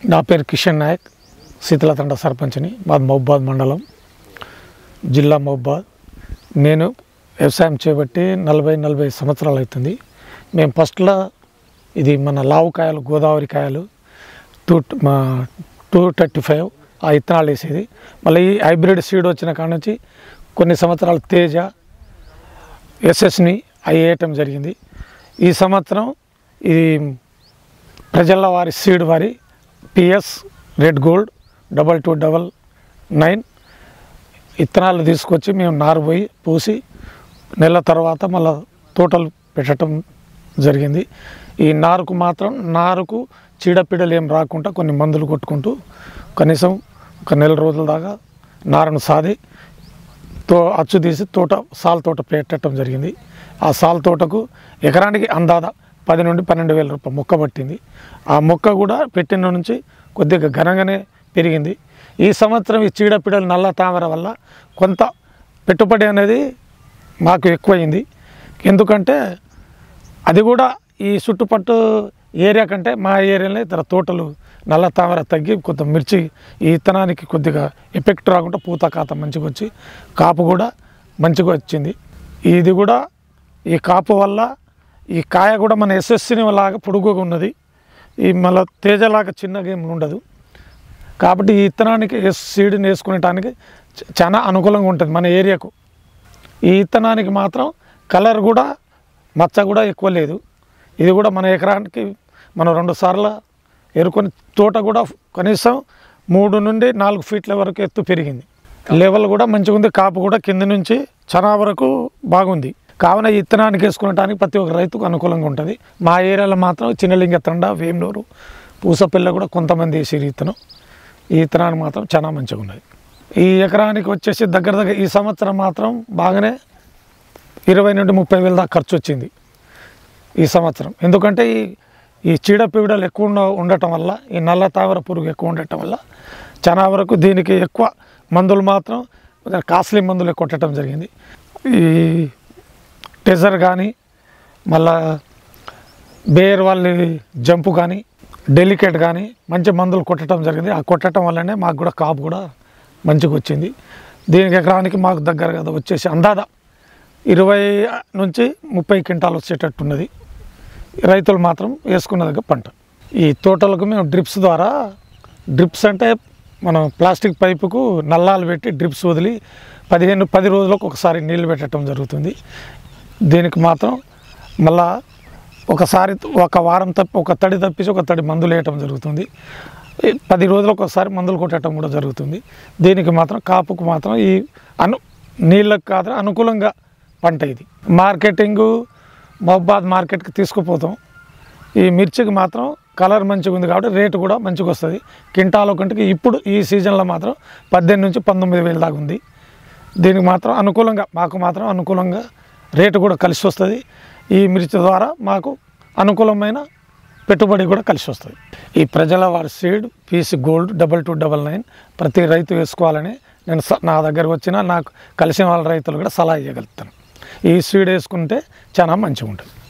నా పేరు కిషన్ నాయక్ శీతలతండ సర్పంచ్ని మాది మహబాద్ మండలం జిల్లా మహబాద్ నేను వ్యవసాయం చేపట్టి నలభై నలభై సంవత్సరాలు అవుతుంది మేము ఫస్ట్లో ఇది మన లావు కాయలు గోదావరి కాయలు టూ మా టూ థర్టీ ఫైవ్ ఆ ఇత్తనాలు వేసేది మళ్ళీ ఈ హైబ్రిడ్ సీడ్ వచ్చిన కాడ నుంచి కొన్ని సంవత్సరాలు తేజ ఎస్ఎస్ని అవి వేయటం జరిగింది ఈ సంవత్సరం ఇది ప్రజల వారి సీడ్ వారి PS red gold double two double nine ఇత్తనాలు తీసుకొచ్చి మేము నారు పోయి పూసి నెల తర్వాత మళ్ళీ తోటలు పెట్టడం జరిగింది ఈ నారుకు మాత్రం నారుకు చీడపీడలు ఏం రాకుండా కొన్ని మందులు కొట్టుకుంటూ కనీసం ఒక నెల రోజుల దాకా నారును సాది తో అచ్చు తీసి తోట సాల్ తోట పెట్టడం జరిగింది ఆ సాల్ తోటకు ఎకరానికి అందాద పది నుండి పన్నెండు వేల రూపాయల మొక్క పట్టింది ఆ మొక్క కూడా పెట్టిన నుంచి కొద్దిగా ఘనంగానే పెరిగింది ఈ సంవత్సరం ఈ చీడపీడల నల్ల తామర వల్ల కొంత పెట్టుబడి అనేది మాకు ఎక్కువైంది ఎందుకంటే అది కూడా ఈ చుట్టుపట్టు ఏరియా కంటే మా ఏరియాలో ఇతర తోటలు నల్ల తామర తగ్గి కొంత మిర్చి ఈ ఇత్తనానికి కొద్దిగా ఎఫెక్ట్ రాకుండా పూత కాత మంచిగా వచ్చి కాపు కూడా మంచిగా వచ్చింది ఇది కూడా ఈ కాపు వల్ల ఈ కాయ కూడా మన ఎస్ఎస్సిని లాగా పొడుగుగా ఉన్నది ఈ మళ్ళీ తేజలాగా చిన్నగా ఏమి ఉండదు కాబట్టి ఈ ఇత్తనానికి ఎస్ సీడ్ని వేసుకునేటానికి చ- చాలా అనుకూలంగా ఉంటుంది మన ఏరియాకు ఈ ఇత్తనానికి మాత్రం కలర్ కూడా మచ్చ కూడా ఎక్కువ లేదు ఇది కూడా మన ఎకరానికి మనం రెండు సార్లు ఎరుకొని తోట కూడా కనీసం మూడు నుండి నాలుగు ఫీట్ల వరకు ఎత్తు పెరిగింది లెవెల్ కూడా మంచిగా ఉంది కాపు కూడా కింద నుంచి చాలా వరకు బాగుంది కావున ఈ ఇత్తనానికి వేసుకునడానికి ప్రతి ఒక్క రైతుకు అనుకూలంగా ఉంటుంది మా ఏరియాలో మాత్రం చిన్నలింగ తండ వేమనూరు పూసపిల్ల కూడా కొంతమంది వేసి ఇత్తనం ఈ ఇత్తనానికి మాత్రం చాలా మంచిగా ఉన్నది ఈ ఎకరానికి వచ్చేసి దగ్గర దగ్గర ఈ సంవత్సరం మాత్రం బాగానే ఇరవై నుండి ముప్పై వేల దాకా ఖర్చు వచ్చింది ఈ సంవత్సరం ఎందుకంటే ఈ ఈ చీడపీడలు ఎక్కువ ఉండ ఉండటం వల్ల ఈ నల్ల తావర పురుగు ఎక్కువ ఉండటం వల్ల చాలా వరకు దీనికి ఎక్కువ మందులు మాత్రం కాస్ట్లీ మందులు ఎక్కువ కొట్టడం జరిగింది ఈ టెజర్ కానీ మళ్ళా బేర్ వాళ్ళ జంపు కానీ డెలికేట్ కానీ మంచి మందులు కొట్టడం జరిగింది ఆ కొట్టడం వల్లనే మాకు కూడా కాపు కూడా మంచిగా వచ్చింది దీనికి ఎకరానికి మాకు దగ్గర కదా వచ్చేసి అందాద ఇరవై నుంచి ముప్పై క్వింటాలు వచ్చేటట్టున్నది రైతులు మాత్రం వేసుకున్న దగ్గర పంట ఈ తోటలకు మేము డ్రిప్స్ ద్వారా డ్రిప్స్ అంటే మనం ప్లాస్టిక్ పైపుకు నల్లాలు పెట్టి డ్రిప్స్ వదిలి పదిహేను పది రోజులకు ఒకసారి నీళ్లు పెట్టడం జరుగుతుంది దీనికి మాత్రం మళ్ళా ఒకసారి ఒక వారం తప్పి ఒక తడి తప్పించి ఒక తడి మందులు వేయటం జరుగుతుంది ఈ పది రోజులకు ఒకసారి మందులు కొట్టడం కూడా జరుగుతుంది దీనికి మాత్రం కాపుకు మాత్రం ఈ అను నీళ్ళకు కాదు అనుకూలంగా పంట ఇది మార్కెటింగు మహబాద్ మార్కెట్కి తీసుకుపోతాం ఈ మిర్చికి మాత్రం కలర్ మంచిగా ఉంది కాబట్టి రేటు కూడా మంచిగా వస్తుంది కింటాలో కంటే ఇప్పుడు ఈ సీజన్లో మాత్రం పద్దెనిమిది నుంచి పంతొమ్మిది వేలు దాకా ఉంది దీనికి మాత్రం అనుకూలంగా మాకు మాత్రం అనుకూలంగా రేటు కూడా కలిసి వస్తుంది ఈ మిర్చి ద్వారా మాకు అనుకూలమైన పెట్టుబడి కూడా కలిసి వస్తుంది ఈ ప్రజల వారి seed PS gold double two double nine ప్రతి రైతు వేసుకోవాలని నేను స- నా దగ్గరకు వచ్చిన నాకు కలిసిన వాళ్ళ రైతులు కూడా సలహా ఇవ్వగలుగుతాను ఈ సీడ్ వేసుకుంటే చాలా మంచిగా ఉంటుంది